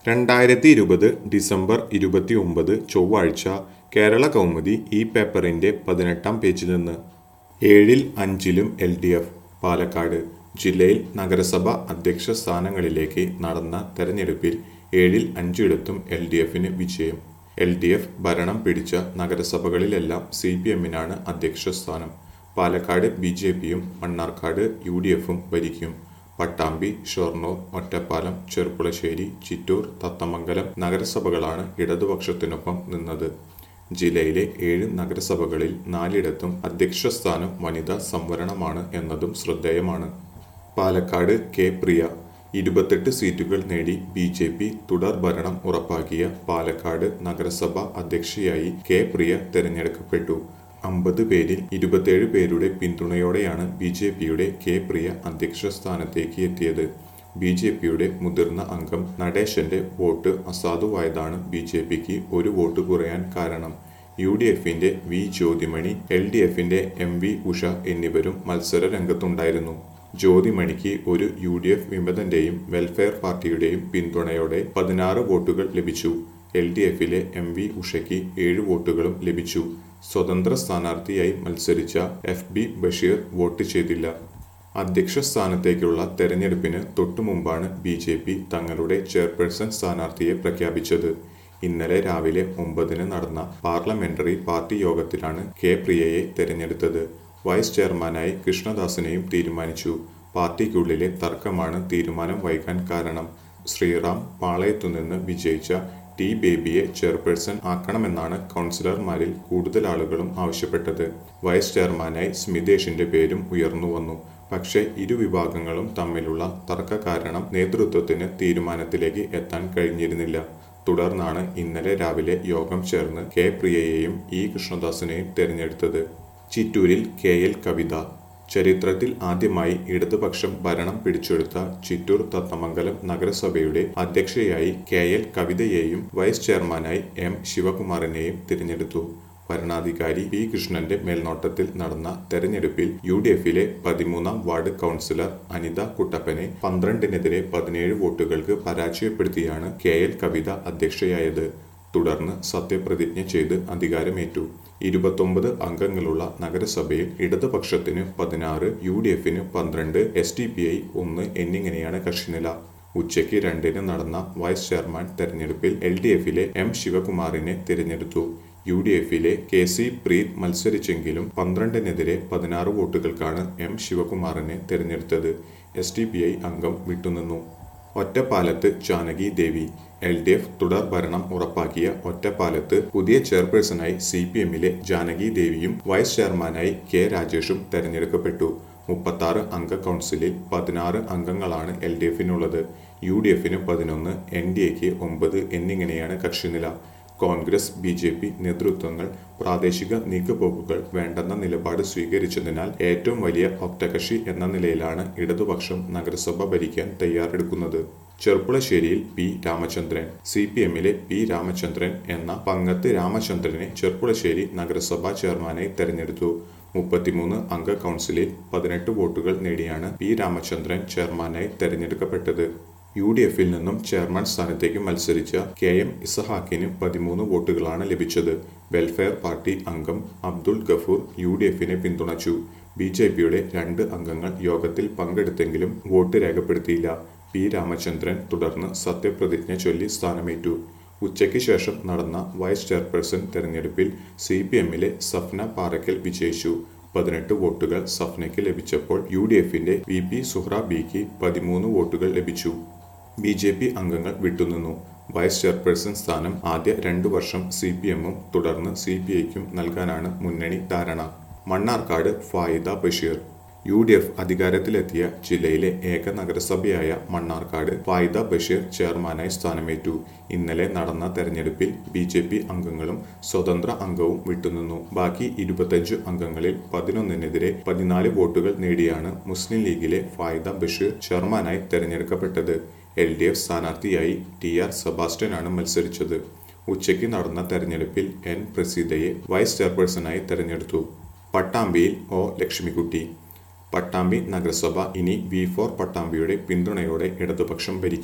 രണ്ടായിരത്തി ഇരുപത് ഡിസംബർ ഇരുപത്തി ഒമ്പത് ചൊവ്വാഴ്ച കേരള കൗമുദി ഈ പേപ്പറിന്റെ പതിനെട്ടാം പേജിൽ നിന്ന് ഏഴിൽ അഞ്ചിലും എൽ ഡി എഫ് പാലക്കാട് ജില്ലയിൽ നഗരസഭ അധ്യക്ഷ സ്ഥാനങ്ങളിലേക്ക് നടന്ന തെരഞ്ഞെടുപ്പിൽ ഏഴിൽ അഞ്ചിടത്തും എൽ ഡി എഫിന് വിജയം എൽ ഡി എഫ് ഭരണം പിടിച്ച നഗരസഭകളിലെല്ലാം സി പി എമ്മിനാണ് അധ്യക്ഷ സ്ഥാനം പാലക്കാട് ബി ജെ പിയും മണ്ണാർക്കാട് യു ഡി എഫും ഭരിക്കും പട്ടാമ്പി ഷൊർണൂർ ഒറ്റപ്പാലം ചെർപ്പുളശ്ശേരി ചിറ്റൂർ തത്തമംഗലം നഗരസഭകളാണ് ഇടതുപക്ഷത്തിനൊപ്പം നിന്നത് ജില്ലയിലെ ഏഴ് നഗരസഭകളിൽ നാലിടത്തും അധ്യക്ഷ സ്ഥാനം വനിതാ സംവരണമാണ് എന്നതും ശ്രദ്ധേയമാണ് പാലക്കാട് കെ പ്രിയ ഇരുപത്തെട്ട് സീറ്റുകൾ നേടി ബി ജെ പി തുടർ ഭരണം ഉറപ്പാക്കിയ പാലക്കാട് നഗരസഭ അധ്യക്ഷയായി കെ പ്രിയ തെരഞ്ഞെടുക്കപ്പെട്ടു അമ്പത് പേരിൽ ഇരുപത്തേഴ് പേരുടെ പിന്തുണയോടെയാണ് ബി ജെ പിയുടെ കെ പ്രിയ അധ്യക്ഷ സ്ഥാനത്തേക്ക് എത്തിയത് ബി ജെ പിയുടെ മുതിർന്ന അംഗം നടേശന്റെ വോട്ട് അസാധുവായതാണ് ബി ജെ പിക്ക് ഒരു വോട്ട് കുറയാൻ കാരണം യു ഡി എഫിന്റെ വി ജ്യോതിമണി എൽ ഡി എഫിന്റെ എം വി ഉഷ എന്നിവരും മത്സര രംഗത്തുണ്ടായിരുന്നു ജ്യോതിമണിക്ക് ഒരു യു ഡി എഫ് വിമതന്റെയും വെൽഫെയർ പാർട്ടിയുടെയും പിന്തുണയോടെ പതിനാറ് വോട്ടുകൾ ലഭിച്ചു എൽ ഡി എഫിലെ എം വി ഉഷയ്ക്ക് ഏഴ് വോട്ടുകളും ലഭിച്ചു സ്വതന്ത്ര സ്ഥാനാർത്ഥിയായി മത്സരിച്ച എഫ് ബി ബഷീർ വോട്ട് ചെയ്തില്ല അധ്യക്ഷ സ്ഥാനത്തേക്കുള്ള തെരഞ്ഞെടുപ്പിന് തൊട്ടുമുമ്പാണ് ബി ജെ പി തങ്ങളുടെ ചെയർപേഴ്സൺ സ്ഥാനാർത്ഥിയെ പ്രഖ്യാപിച്ചത് ഇന്നലെ രാവിലെ ഒമ്പതിന് നടന്ന പാർലമെന്ററി പാർട്ടി യോഗത്തിലാണ് കെ പ്രിയയെ തെരഞ്ഞെടുത്തത് വൈസ് ചെയർമാനായി കൃഷ്ണദാസിനെയും തീരുമാനിച്ചു പാർട്ടിക്കുള്ളിലെ തർക്കമാണ് തീരുമാനം വൈകാൻ കാരണം ശ്രീറാം പാളയത്തുനിന്ന് വിജയിച്ച ടി ബേബിയെ ചെയർപേഴ്സൺ ആക്കണമെന്നാണ് കൗൺസിലർമാരിൽ കൂടുതൽ ആളുകളും ആവശ്യപ്പെട്ടത് വൈസ് ചെയർമാനായി സ്മിതേഷിന്റെ പേരും ഉയർന്നു വന്നു പക്ഷേ ഇരു വിഭാഗങ്ങളും തമ്മിലുള്ള തർക്ക കാരണം നേതൃത്വത്തിന് തീരുമാനത്തിലേക്ക് എത്താൻ കഴിഞ്ഞിരുന്നില്ല തുടർന്നാണ് ഇന്നലെ രാവിലെ യോഗം ചേർന്ന് കെ പ്രിയയെയും ഇ കൃഷ്ണദാസിനെയും തെരഞ്ഞെടുത്തത് ചിറ്റൂരിൽ കെ എൽ കവിത ചരിത്രത്തിൽ ആദ്യമായി ഇടതുപക്ഷം ഭരണം പിടിച്ചെടുത്ത ചിറ്റൂർ തത്തമംഗലം നഗരസഭയുടെ അധ്യക്ഷയായി കെ എൽ കവിതയെയും വൈസ് ചെയർമാനായി എം ശിവകുമാറിനെയും തിരഞ്ഞെടുത്തു ഭരണാധികാരി പി കൃഷ്ണന്റെ മേൽനോട്ടത്തിൽ നടന്ന തെരഞ്ഞെടുപ്പിൽ യു ഡി എഫിലെ പതിമൂന്നാം വാർഡ് കൗൺസിലർ അനിത കുട്ടപ്പനെ പന്ത്രണ്ടിനെതിരെ പതിനേഴ് വോട്ടുകൾക്ക് പരാജയപ്പെടുത്തിയാണ് കെ എൽ കവിത അധ്യക്ഷയായത് തുടർന്ന് സത്യപ്രതിജ്ഞ ചെയ്ത് അധികാരമേറ്റു ഇരുപത്തൊമ്പത് അംഗങ്ങളുള്ള നഗരസഭയിൽ ഇടതുപക്ഷത്തിന് പതിനാറ് യു ഡി എഫിന് പന്ത്രണ്ട് എസ് ഡി പി ഐ ഒന്ന് എന്നിങ്ങനെയാണ് കക്ഷിനില ഉച്ചയ്ക്ക് രണ്ടിന് നടന്ന വൈസ് ചെയർമാൻ തെരഞ്ഞെടുപ്പിൽ എൽ ഡി എഫിലെ എം ശിവകുമാറിനെ തിരഞ്ഞെടുത്തു യു ഡി എഫിലെ കെ സി പ്രീത് മത്സരിച്ചെങ്കിലും പന്ത്രണ്ടിനെതിരെ പതിനാറ് വോട്ടുകൾക്കാണ് എം ശിവകുമാറിനെ തിരഞ്ഞെടുത്തത് എസ് ഡി പി ഐ അംഗം വിട്ടുനിന്നു ഒറ്റപ്പാലത്ത് Janaki Devi L D F തുടർ ഭരണം ഉറപ്പാക്കിയ ഒറ്റപ്പാലത്ത് പുതിയ ചെയർപേഴ്സണായി സി പി എമ്മിലെ ജാനകി ദേവിയും വൈസ് ചെയർമാനായി കെ രാജേഷും തെരഞ്ഞെടുക്കപ്പെട്ടു മുപ്പത്താറ് അംഗ കൗൺസിലിൽ പതിനാറ് അംഗങ്ങളാണ് എൽ ഡി എഫിനുള്ളത് യു ഡി എഫിന് പതിനൊന്ന് എൻ ഡി എക്ക് ഒമ്പത് എന്നിങ്ങനെയാണ് കക്ഷിനില കോൺഗ്രസ് ബി ജെ പി നേതൃത്വങ്ങൾ പ്രാദേശിക നീക്കുപോക്കുകൾ വേണ്ടെന്ന നിലപാട് സ്വീകരിച്ചതിനാൽ ഏറ്റവും വലിയ ഒറ്റകക്ഷി എന്ന നിലയിലാണ് ഇടതുപക്ഷം നഗരസഭ ഭരിക്കാൻ തയ്യാറെടുക്കുന്നത് ചെർപ്പുളശ്ശേരിയിൽ പി രാമചന്ദ്രൻ സി പി എമ്മിലെ പി രാമചന്ദ്രൻ എന്ന പങ്ങത്ത് രാമചന്ദ്രനെ ചെർപ്പുളശ്ശേരി നഗരസഭാ ചെയർമാനായി തെരഞ്ഞെടുത്തു മുപ്പത്തിമൂന്ന് അംഗ കൗൺസിലിൽ പതിനെട്ട് വോട്ടുകൾ നേടിയാണ് പി രാമചന്ദ്രൻ ചെയർമാനായി തെരഞ്ഞെടുക്കപ്പെട്ടത് യു ഡി എഫിൽ നിന്നും ചെയർമാൻ സ്ഥാനത്തേക്ക് മത്സരിച്ച കെ എം ഇസഹാക്കിന് പതിമൂന്ന് വോട്ടുകളാണ് ലഭിച്ചത് വെൽഫെയർ പാർട്ടി അംഗം അബ്ദുൾ ഗഫൂർ യു ഡി എഫിനെ പിന്തുണച്ചു ബി ജെ പിയുടെ രണ്ട് അംഗങ്ങൾ യോഗത്തിൽ പങ്കെടുത്തെങ്കിലും വോട്ട് രേഖപ്പെടുത്തിയില്ല പി രാമചന്ദ്രൻ തുടർന്ന് സത്യപ്രതിജ്ഞ ചൊല്ലി സ്ഥാനമേറ്റു ഉച്ചയ്ക്ക് ശേഷം നടന്ന വൈസ് ചെയർപേഴ്സൺ തെരഞ്ഞെടുപ്പിൽ സി പി എമ്മിലെ സഫ്ന പാറയ്ക്കൽ വിജയിച്ചു പതിനെട്ട് വോട്ടുകൾ സഫ്നയ്ക്ക് ലഭിച്ചപ്പോൾ യു ഡി എഫിന്റെ വി പി സുഹ്ര ബിക്ക് പതിമൂന്ന് വോട്ടുകൾ ലഭിച്ചു ബി ജെ പി അംഗങ്ങൾ വിട്ടുനിന്നു വൈസ് ചെയർപേഴ്സൺ സ്ഥാനം ആദ്യ രണ്ടു വർഷം സി പി എമ്മും തുടർന്ന് സി പി ഐക്കും നൽകാനാണ് മുന്നണി ധാരണ Mannarkkad Fayida Basheer U D F അധികാരത്തിലെത്തിയ ജില്ലയിലെ ഏക നഗരസഭയായ മണ്ണാർക്കാട് ഫായിദ ബഷീർ ചെയർമാനായി സ്ഥാനമേറ്റു ഇന്നലെ നടന്ന തെരഞ്ഞെടുപ്പിൽ ബി ജെ പി അംഗങ്ങളും സ്വതന്ത്ര അംഗവും വിട്ടുനിന്നു ബാക്കി ഇരുപത്തഞ്ച് അംഗങ്ങളിൽ പതിനൊന്നിനെതിരെ പതിനാല് വോട്ടുകൾ നേടിയാണ് മുസ്ലിം ലീഗിലെ ഫായിദ ബഷീർ ചെയർമാനായി തെരഞ്ഞെടുക്കപ്പെട്ടത് എൽ ഡി എഫ് സ്ഥാനാർത്ഥിയായി ടി ആർ സെബാസ്റ്റ്യനാണ് മത്സരിച്ചത് ഉച്ചയ്ക്ക് നടന്ന തെരഞ്ഞെടുപ്പിൽ എൻ പ്രസീതയെ വൈസ് ചെയർപേഴ്സണായി തെരഞ്ഞെടുത്തു പട്ടാമ്പിയിൽ ഒ ലക്ഷ്മിക്കുട്ടി പട്ടാമ്പി നഗരസഭ ഇനി വി ഫോർ പട്ടാമ്പിയുടെ പിന്തുണയോടെ ഇടതുപക്ഷം ഭരിക്കും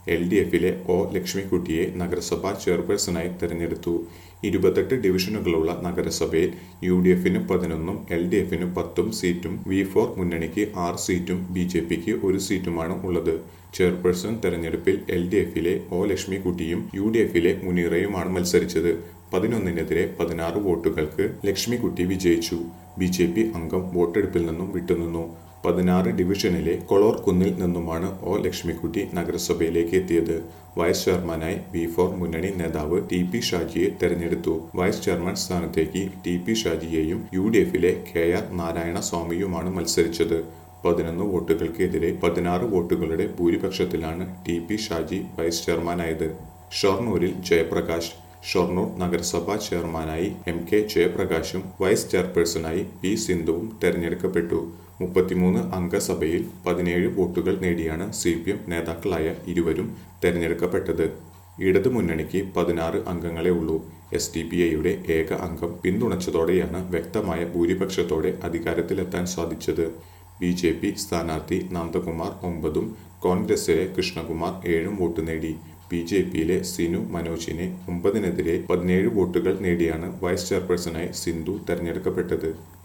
എൽ ഡി എഫിലെ ഒ ലക്ഷ്മിക്കുട്ടിയെ നഗരസഭാ ചെയർപേഴ്സണായി തെരഞ്ഞെടുത്തു ഇരുപത്തെട്ട് ഡിവിഷനുകളുള്ള നഗരസഭയിൽ യു ഡി എഫിന് പതിനൊന്നും എൽ ഡി എഫിന് പത്തും സീറ്റും വി ഫോർ മുന്നണിക്ക് ആറ് സീറ്റും ബി ജെ പിക്ക് ഒരു സീറ്റുമാണ് ഉള്ളത് ചെയർപേഴ്സൺ തെരഞ്ഞെടുപ്പിൽ എൽ ഡി എഫിലെ ഒ ലക്ഷ്മിക്കുട്ടിയും യു ഡി എഫിലെ മുനീറയുമാണ് മത്സരിച്ചത് പതിനൊന്നിനെതിരെ പതിനാറ് വോട്ടുകൾക്ക് ലക്ഷ്മിക്കുട്ടി വിജയിച്ചു ബി ജെ പി അംഗം വോട്ടെടുപ്പിൽ നിന്നും വിട്ടുനിന്നു പതിനാറ് ഡിവിഷനിലെ കൊളോർ കുന്നിൽ നിന്നുമാണ് ഒ ലക്ഷ്മിക്കുട്ടി നഗരസഭയിലേക്ക് എത്തിയത് വൈസ് ചെയർമാനായി ബി ഫോർ മുന്നണി നേതാവ് ടി പി ഷാജിയെ തെരഞ്ഞെടുത്തു വൈസ് ചെയർമാൻ സ്ഥാനത്തേക്ക് ടി പി ഷാജിയെയും യു ഡി എഫിലെ കെ ആർ നാരായണ സ്വാമിയുമാണ് മത്സരിച്ചത് പതിനൊന്ന് വോട്ടുകൾക്കെതിരെ പതിനാറ് വോട്ടുകളുടെ ഭൂരിപക്ഷത്തിലാണ് ടി പി ഷാജി വൈസ് ചെയർമാനായത് ഷൊർണൂരിൽ ജയപ്രകാശ് ഷൊർണൂർ നഗരസഭാ ചെയർമാനായി എം കെ ജയപ്രകാശും വൈസ് ചെയർപേഴ്സണായി പി സിന്ധുവും തെരഞ്ഞെടുക്കപ്പെട്ടു മുപ്പത്തിമൂന്ന് അംഗസഭയിൽ പതിനേഴ് വോട്ടുകൾ നേടിയാണ് സി പി എം നേതാക്കളായ ഇരുവരും തെരഞ്ഞെടുക്കപ്പെട്ടത് ഇടതു മുന്നണിക്ക് പതിനാറ് അംഗങ്ങളെ ഉള്ളൂ എസ് ഡി പി ഐയുടെ ഏക അംഗം പിന്തുണച്ചതോടെയാണ് വ്യക്തമായ ഭൂരിപക്ഷത്തോടെ അധികാരത്തിലെത്താൻ സാധിച്ചത് ബി ജെ പി സ്ഥാനാർത്ഥി നന്ദകുമാർ ഒമ്പതും കോൺഗ്രസിലെ കൃഷ്ണകുമാർ ഏഴും വോട്ട് നേടി ബി ജെ പിയിലെ സിനു മനോജിനെ ഒമ്പതിനെതിരെ പതിനേഴ് വോട്ടുകൾ നേടിയാണ് വൈസ് ചെയർപേഴ്സണായി സിന്ധു തെരഞ്ഞെടുക്കപ്പെട്ടത്